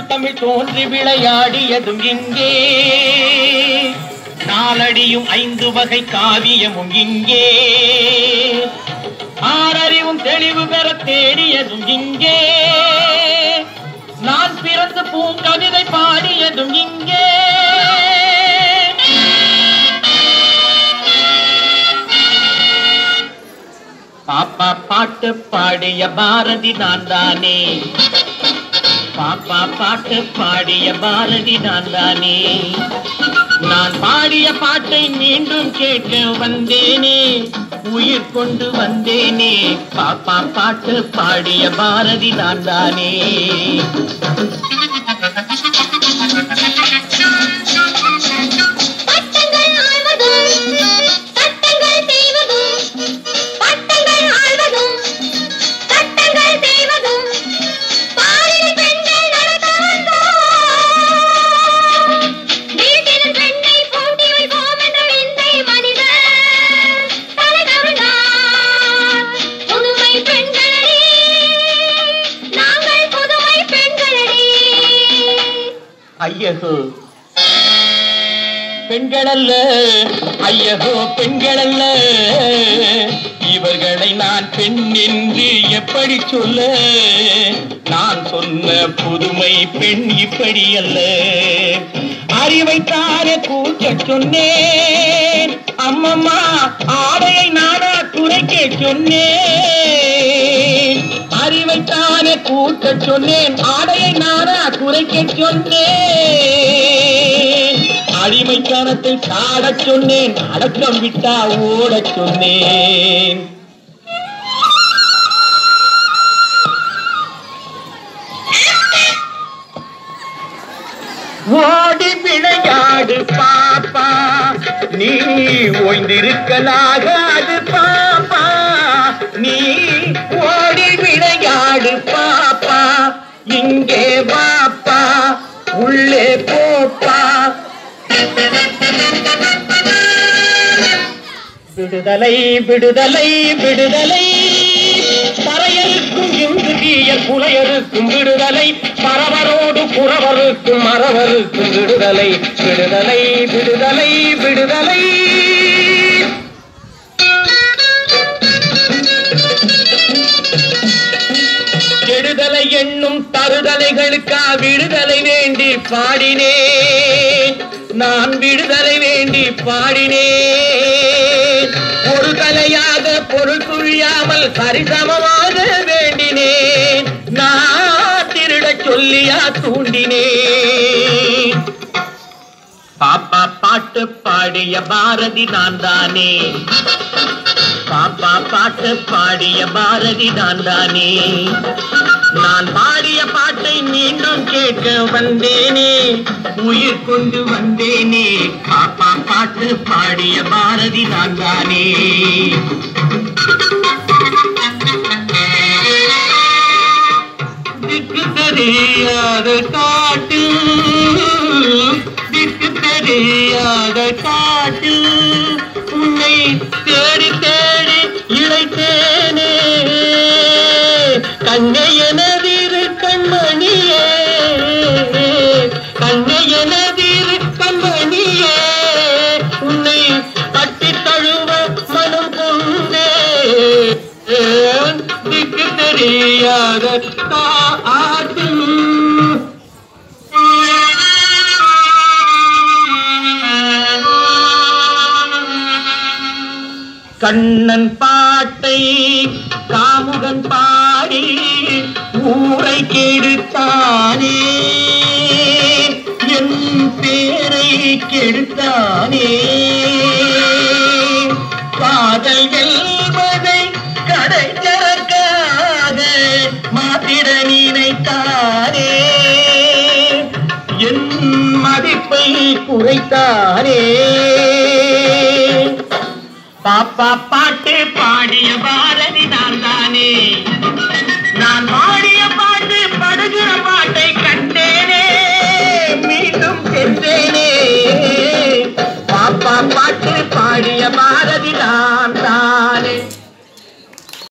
தமிழ் தோன்றி விளையாடியதும் இங்கே நாலடியும் ஐந்து வகை காவியமும் இங்கே ஆறறிவும் தெளிவு பெற தேடியதும் இங்கே நான் பிறந்து பூங்கவிதை பாடியதும் இங்கே பாப்பா பாட்டு பாடிய பாரதி நான் தானே பாப்பா பாட்டு பாடிய பாரதி நான் தானே நான் பாடிய பாட்டை மீண்டும் கேட்க வந்தேனே உயிர் கொண்டு வந்தேனே பாப்பா பாட்டு பாடிய பாரதி நான் தானே பட்டங்கள் ஆள்வதும் சட்டங்கள் செய்வதும் பட்டங்கள் ஆள்வதும் சட்டங்கள் செய்வதும் பாலில் பெண்கள் நடத்த வந்தோம் வீட்டில் பெண்ணை பூட்டி வைப்போம் என்ற விந்தை மனிதர் தலை கவிழ்ந்தார் புதுமை பெண்களடி நாங்கள் புதுமை பெண்களடி ஐயகோ பெண்களல்ல ஐயகோ பெண்களல்ல இவர்களை நான் பெண் என்று எப்படி சொல்ல நான் சொன்ன புதுமை பெண் இப்படி அல்ல அறிவைத்தானே கூட்ட சொன்னேன் அம்மம்மா ஆடையை நானா குறைக்க சொன்னேன் அறிவைத்தானே கூட்ட சொன்னேன் ஆடையை நானா குறைக்க சொன்னேன் அடிமைத்தனத்தை சாடச் சொன்னேன் அடக்கம் விட்டா ஓடச் சொன்னேன் ஓடி விளையாடு பாப்பா நீ ஓய்ந்திருக்கலாகாது பாப்பா நீ ஓடி விளையாடு பாப்பா இங்கே வாப்பா உள்ளே போப்பா விடுதலை விடுதலை விடுதலை பறையருக்கும் இந்து தீய புலையருக்கும் விடுதலை பரவரோடு புறவருக்கும் மறவருக்கும் விடுதலை விடுதலை விடுதலை விடுதலை கெடுதலை என்னும் தருதலைகளுக்கா விடுதலை வேண்டி பாடினேன் நான் விடுதலை வேண்டி பாடினேன் ஒரு தலையாக பொருள் புரியாமல் சரிசமமாக வேண்டினேன் நான் திருடச் சொல்லியா தூண்டினேன் பாப்பா பாட்டு பாடிய பாரதி நான் தானே பாப்பா பாட்டு பாடிய பாரதி நான் தானே நான் பாடிய பாட்டை மீண்டும் கேட்க வந்தேனே உயிர் கொண்டு வந்தேனே பாப்பா பாட்டு பாடிய பாரதி நான் தானே திக்கு தெரியாத காட்டு திக்கு தெரியாத காட்டு உன்னை தேடி தேடி இழைத்தேனே கண்ணை எனதிரு கண்மணியே கண்ணை எனதிரு கண்மணியே உன்னை கட்டி தழுவ மனம் கொண்டே திக்கு தெரியாத காட்டு கண்ணன் பாட்டை காமுகன் பாடி ஊரை கெடுத்தானே என் பேரை கெடுத்தானே காதல் வெல்வதை கடைச்சற்காக மாத்திர நினைத்தானே என் மதிப்பை குறைத்தானே பாப்பா பாட்டு பாடிய